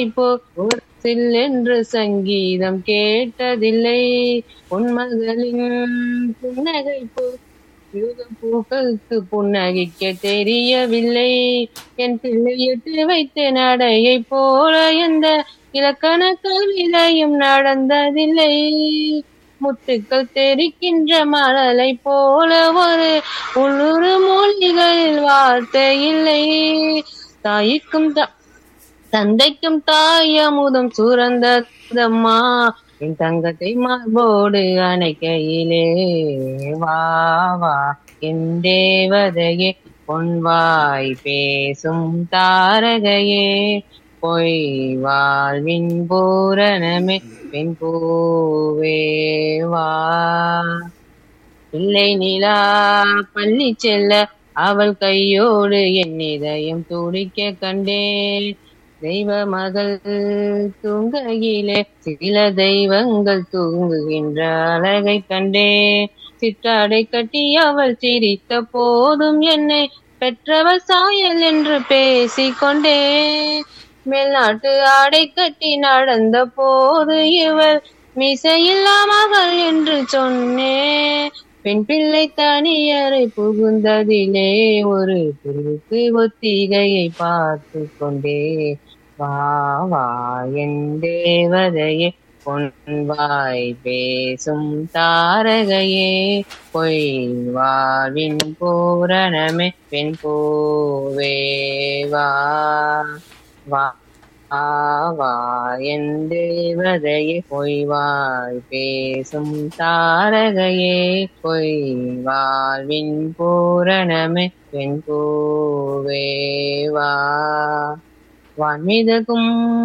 போ என்று சங்கீதம் கேட்டதில்லை உன்மகளின் புன்னகை போ யுகம் பூக்களுக்கு புன்னகிக்க தெரியவில்லை என் பிள்ளையிட்டு வைத்த நடையை போல எந்த இலக்கண கவிதையும் நடந்ததில்லை முத்துக்கள் தெரிக்கின்ற மணலை போல ஒரு உள்ளூர் மொழிகளில் வார்த்தை இல்லை தாய்க்கும் த- தந்தைக்கும் தாயமுதம் சுரந்ததம்மா என் தங்கத்தை மார்போடு அணைக்கையிலே வா வா என் தேவதையே பொன்வாய் பேசும் தாரகையே பொய் வாழ்வின் பூரணமே பெண் பூவே வா பிள்ளை நிலா பள்ளி செல்ல அவள் கையோடு என் இதயம் துடிக்க கண்டேன் தெய்வ மகள் தூங்கையிலே சில தெய்வங்கள் தூங்குகின்ற அழகை கண்டேன் சிற்றாடை கட்டி அவள் சிரித்த போதும் என்னை பெற்றவள் சாயல் என்று பேசிக்கொண்டேன் மேல்நாட்டு ஆடை கட்டி நடந்த போது இவள் மிசையில்லா மகள் என்று சொன்னேன் பெண் பிள்ளை தனியறை புகுந்ததிலே ஒரு குருவுக்கு ஒத்திகையை பார்த்து கொண்டே வா வா என் தேவதையே பொன்வாய் பேசும் தாரகையே பொய் வாழ்வின் பூரணமே பெண் பூவே வா வா வா வா என் தேவதையே பொய்வாய் பேசும் தாரகையே பொய் வாழ்வின் பூரணமே பெண் பூவே வா வான்மிதக்கும்